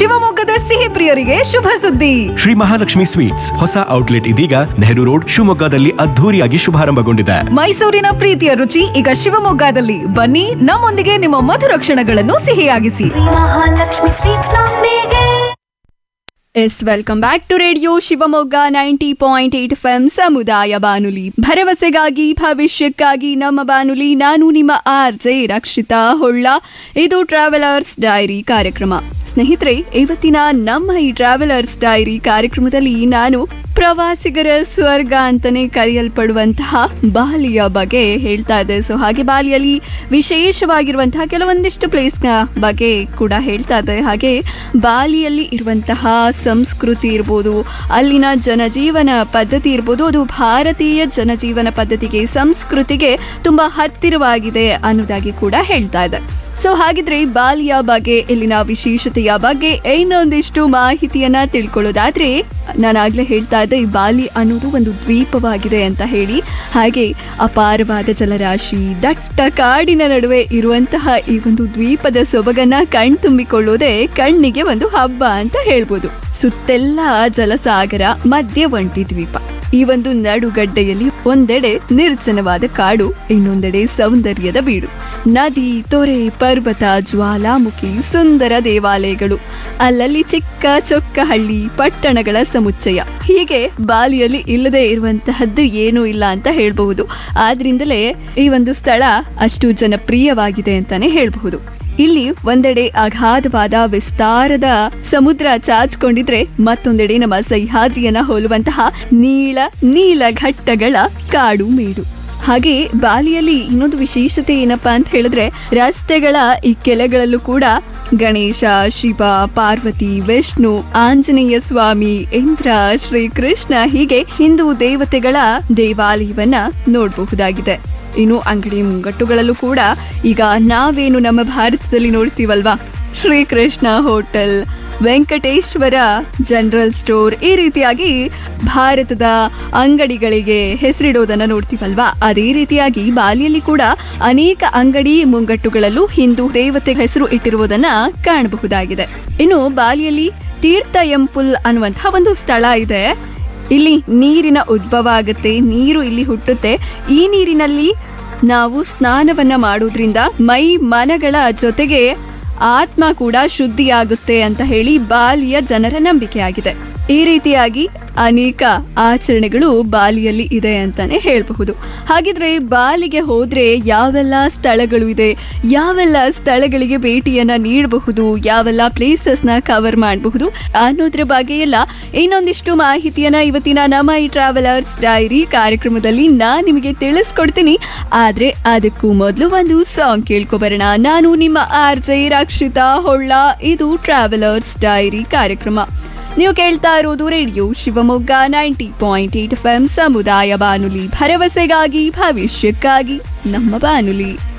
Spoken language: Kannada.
ಶಿವಮೊಗ್ಗದ ಸಿಹಿ ಪ್ರಿಯರಿಗೆ ಶುಭ ಸುದ್ದಿ ಶ್ರೀ ಮಹಾಲಕ್ಷ್ಮಿ ಸ್ವೀಟ್ಸ್ ಹೊಸ ಔಟ್ಲೆಟ್ ಇದೀಗ ನೆಹರು ರೋಡ್ ಶಿವಮೊಗ್ಗದಲ್ಲಿ ಅದ್ಧೂರಿಯಾಗಿ ಶುಭಾರಂಭಗೊಂಡಿದೆ ಮೈಸೂರಿನ ಪ್ರೀತಿಯ ರುಚಿ ಈಗ ಶಿವಮೊಗ್ಗದಲ್ಲಿ ಬನ್ನಿ ನಮ್ಮೊಂದಿಗೆ ನಿಮ್ಮ ಮಧುರ ಕ್ಷಣಗಳನ್ನು ಸಿಹಿಯಾಗಿಸಿ ಮಹಾಲಕ್ಷ್ಮಿ ಸ್ವೀಟ್ಸ್ ನೊಂದಿಗೆ yes welcome back to radio Shivamogga ninety point eight F M ಸಮುದಾಯ ಬಾನುಲಿ ಭರವಸೆಗಾಗಿ ಭವಿಷ್ಯಕ್ಕಾಗಿ ನಮ್ಮ ಬಾನುಲಿ ನಾನು ನಿಮ್ಮ ಆರ್ ಜೆ ರಕ್ಷಿತಾ ಹೊಳ್ಳ ಇದು ಟ್ರಾವೆಲರ್ಸ್ ಡೈರಿ ಕಾರ್ಯಕ್ರಮ ಸ್ನೇಹಿತರೆ ಇವತ್ತಿನ ನಮ್ಮ ಈ ಟ್ರಾವೆಲರ್ಸ್ ಡೈರಿ ಕಾರ್ಯಕ್ರಮದಲ್ಲಿ ನಾನು ಪ್ರವಾಸಿಗರ ಸ್ವರ್ಗ ಅಂತಾನೆ ಕರೆಯಲ್ಪಡುವಂತಹ ಬಾಲಿಯ ಬಗ್ಗೆ ಹೇಳ್ತಾ ಇದ್ದೆ ಸೊ ಹಾಗೆ ಬಾಲಿಯಲ್ಲಿ ವಿಶೇಷವಾಗಿರುವಂತಹ ಕೆಲವೊಂದಿಷ್ಟು ಪ್ಲೇಸ್ನ ಬಗ್ಗೆ ಕೂಡ ಹೇಳ್ತಾ ಇದ್ದೆ ಹಾಗೆ ಬಾಲಿಯಲ್ಲಿ ಇರುವಂತಹ ಸಂಸ್ಕೃತಿ ಇರ್ಬೋದು ಅಲ್ಲಿನ ಜನಜೀವನ ಪದ್ಧತಿ ಇರ್ಬೋದು ಅದು ಭಾರತೀಯ ಜನಜೀವನ ಪದ್ಧತಿಗೆ ಸಂಸ್ಕೃತಿಗೆ ತುಂಬಾ ಹತ್ತಿರವಾಗಿದೆ ಅನ್ನೋದಾಗಿ ಕೂಡ ಹೇಳ್ತಾ ಇದೆ ಸೊ ಹಾಗಿದ್ರೆ ಬಾಲಿಯ ಬಗ್ಗೆ ಇಲ್ಲಿನ ವಿಶೇಷತೆಯ ಬಗ್ಗೆ ಇನ್ನೊಂದಿಷ್ಟು ಮಾಹಿತಿಯನ್ನ ತಿಳ್ಕೊಳ್ಳೋದಾದ್ರೆ ನಾನಾಗ್ಲೇ ಹೇಳ್ತಾ ಇದ್ದೆ ಈ ಬಾಲಿ ಅನ್ನೋದು ಒಂದು ದ್ವೀಪವಾಗಿದೆ ಅಂತ ಹೇಳಿ ಹಾಗೆ ಅಪಾರವಾದ ಜಲರಾಶಿ ದಟ್ಟ ಕಾಡಿನ ನಡುವೆ ಇರುವಂತಹ ಈ ಒಂದು ದ್ವೀಪದ ಸೊಬಗನ್ನ ಕಣ್ತುಂಬಿಕೊಳ್ಳೋದೇ ಕಣ್ಣಿಗೆ ಒಂದು ಹಬ್ಬ ಅಂತ ಹೇಳ್ಬೋದು ಸುತ್ತೆಲ್ಲ ಜಲಸಾಗರ ಮಧ್ಯ ಒಂಟಿ ದ್ವೀಪ ಈ ಒಂದು ನಡುಗಡ್ಡೆಯಲ್ಲಿ ಒಂದೆಡೆ ನಿರ್ಜನವಾದ ಕಾಡು ಇನ್ನೊಂದೆಡೆ ಸೌಂದರ್ಯದ ಬೀಡು ನದಿ ತೊರೆ ಪರ್ವತ ಜ್ವಾಲಾಮುಖಿ ಸುಂದರ ದೇವಾಲಯಗಳು ಅಲ್ಲಲ್ಲಿ ಚಿಕ್ಕ ಚೊಕ್ಕ ಹಳ್ಳಿ ಪಟ್ಟಣಗಳ ಸಮುಚ್ಚಯ ಹೀಗೆ ಬಾಲಿಯಲ್ಲಿ ಇಲ್ಲದೆ ಇರುವಂತಹದ್ದು ಏನೂ ಇಲ್ಲ ಅಂತ ಹೇಳ್ಬಹುದು ಆದ್ರಿಂದಲೇ ಈ ಒಂದು ಸ್ಥಳ ಅಷ್ಟು ಜನಪ್ರಿಯವಾಗಿದೆ ಅಂತಾನೆ ಹೇಳ್ಬಹುದು ಇಲ್ಲಿ ಒಂದೆಡೆ ಅಗಾಧವಾದ ವಿಸ್ತಾರದ ಸಮುದ್ರ ಚಾಚ್ಕೊಂಡಿದ್ರೆ ಮತ್ತೊಂದೆಡೆ ನಮ್ಮ ಸಹ್ಯಾದ್ರಿಯನ್ನ ಹೋಲುವಂತಹ ನೀಳ ನೀಲ ಘಟ್ಟಗಳ ಕಾಡು ಮೇಡು ಹಾಗೆ ಬಾಲಿಯಲ್ಲಿ ಇನ್ನೊಂದು ವಿಶೇಷತೆ ಏನಪ್ಪಾ ಅಂತ ಹೇಳಿದ್ರೆ ರಸ್ತೆಗಳ ಈ ಕೆಲೆಗಳಲ್ಲೂ ಕೂಡ ಗಣೇಶ ಶಿವ ಪಾರ್ವತಿ ವಿಷ್ಣು ಆಂಜನೇಯ ಸ್ವಾಮಿ ಇಂದ್ರ ಶ್ರೀಕೃಷ್ಣ ಹೀಗೆ ಹಿಂದೂ ದೇವತೆಗಳ ದೇವಾಲಯವನ್ನ ನೋಡಬಹುದಾಗಿದೆ ಇನ್ನು ಅಂಗಡಿ ಮುಂಗಟ್ಟುಗಳಲ್ಲೂ ಕೂಡ ಈಗ ನಾವೇನು ನಮ್ಮ ಭಾರತದಲ್ಲಿ ನೋಡ್ತೀವಲ್ವಾ Srikrishna hotel Venkateshwara general store ಈ ರೀತಿಯಾಗಿ ಭಾರತದ ಅಂಗಡಿಗಳಿಗೆ ಹೆಸರಿಡೋದನ್ನ ನೋಡ್ತೀವಲ್ವಾ ಅದೇ ರೀತಿಯಾಗಿ ಬಾಲಿಯಲ್ಲಿ ಕೂಡ ಅನೇಕ ಅಂಗಡಿ ಮುಂಗಟ್ಟುಗಳಲ್ಲೂ ಹಿಂದೂ ದೇವತೆ ಹೆಸರು ಇಟ್ಟಿರುವುದನ್ನ ಕಾಣಬಹುದಾಗಿದೆ ಇನ್ನು ಬಾಲಿಯಲ್ಲಿ ತೀರ್ಥ ಎಂಪುಲ್ ಅನ್ನುವಂತಹ ಒಂದು ಸ್ಥಳ ಇದೆ ಇಲ್ಲಿ ನೀರಿನ ಉದ್ಭವ ಆಗುತ್ತೆ ನೀರು ಇಲ್ಲಿ ಹುಟ್ಟುತ್ತೆ ಈ ನೀರಿನಲ್ಲಿ ನಾವು ಸ್ನಾನವನ್ನ ಮಾಡೋದ್ರಿಂದ ಮೈ ಮನಗಳ ಜೊತೆಗೆ ಆತ್ಮ ಕೂಡ ಶುದ್ಧಿಯಾಗುತ್ತೆ ಅಂತ ಹೇಳಿ ಬಾಲಿಯ ಜನರ ನಂಬಿಕೆಯಾಗಿದೆ ಈ ರೀತಿಯಾಗಿ ಅನೇಕ ಆಚರಣೆಗಳು ಬಾಲಿಯಲ್ಲಿ ಇದೆ ಅಂತಾನೆ ಹೇಳಬಹುದು ಹಾಗಿದ್ರೆ ಬಾಲಿಗೆ ಹೋದ್ರೆ ಯಾವೆಲ್ಲ ಸ್ಥಳಗಳು ಇದೆ ಯಾವೆಲ್ಲ ಸ್ಥಳಗಳಿಗೆ ಭೇಟಿಯನ್ನ ನೀಡಬಹುದು ಯಾವೆಲ್ಲ ಪ್ಲೇಸಸ್ ನ ಕವರ್ ಮಾಡಬಹುದು ಅನ್ನೋದ್ರ ಬಗ್ಗೆ ಎಲ್ಲ ಇನ್ನೊಂದಿಷ್ಟು ಮಾಹಿತಿಯನ್ನ ಇವತ್ತಿನ ನಮ್ಮ ಈ ಟ್ರಾವೆಲರ್ಸ್ ಡೈರಿ ಕಾರ್ಯಕ್ರಮದಲ್ಲಿ ನಾನ್ ನಿಮಗೆ ತಿಳಿಸ್ಕೊಡ್ತೀನಿ ಆದ್ರೆ ಅದಕ್ಕೂ ಮೊದಲು ಒಂದು ಸಾಂಗ್ ಕೇಳ್ಕೊಬರೋಣ ನಾನು ನಿಮ್ಮ ಆರ್ ಜೆ ರಕ್ಷಿತಾ ಹೊಳ್ಳ ಇದು ಟ್ರಾವೆಲರ್ಸ್ ಡೈರಿ ಕಾರ್ಯಕ್ರಮ ನೀವು ಕೇಳ್ತಾ ಇರೋದು radio Shivamogga ninety point eight F M ಸಮುದಾಯ ಬಾನುಲಿ ಭರವಸೆಗಾಗಿ ಭವಿಷ್ಯಕ್ಕಾಗಿ ನಮ್ಮ ಬಾನುಲಿ